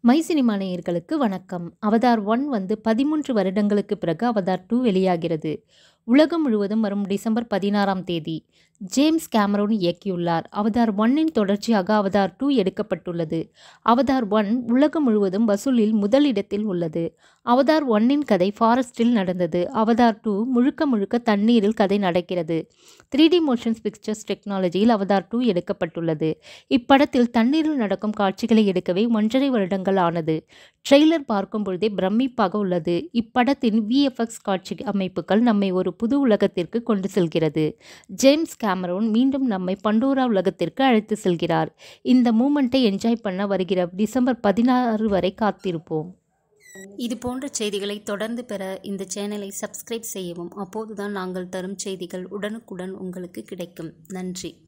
my cinema நேயர்களுக்கு வணக்கம் Avatar one வந்து பதிமூன்று வருடங்களுக்கு பிறகு அவதார் டூ வெளியாகிறது உலகம் முழுவதும் வரும் டிசம்பர் பதினாறாம் தேதி ஜேம்ஸ் கேமரோன் இயக்கியுள்ளார் அவதார் ஒன்னின் தொடர்ச்சியாக அவதார் டூ எடுக்கப்பட்டுள்ளது அவதார் ஒன் உலகம் முழுவதும் வசூலில் முதல் இடத்தில் உள்ளது அவதார் ஒன்னின் கதை ஃபாரஸ்டில் நடந்தது அவதார் டூ முழுக்க முழுக்க தண்ணீரில் கதை நடக்கிறது த்ரீ டி மோஷன்ஸ் பிக்சர்ஸ் டெக்னாலஜியில் அவதார் டூ எடுக்கப்பட்டுள்ளது இப்படத்தில் தண்ணீரில் நடக்கும் காட்சிகளை எடுக்கவே ஒன்றரை வருடங்கள் ஆனது ட்ரெய்லர் பார்க்கும் பொழுதே பிரமிப்பாக உள்ளது இப்படத்தின் விஎஃப்எக்ஸ் காட்சி அமைப்புகள் நம்மை ஒரு புது உலகத்திற்கு கொண்டு செல்கிறது ஜேம்ஸ் கேமரோன் மீண்டும் நம்மை பண்டோரா உலகத்திற்கு அழைத்து செல்கிறார் இந்த மூமெண்ட்டை என்ஜாய் பண்ண வருகிற டிசம்பர் பதினாறு வரை காத்திருப்போம் இது போன்ற செய்திகளை தொடர்ந்து பெற இந்த சேனலை சப்ஸ்கிரைப் செய்யவும் அப்போதுதான் நாங்கள் தரும் செய்திகள் உடனுக்குடன் உங்களுக்கு கிடைக்கும் நன்றி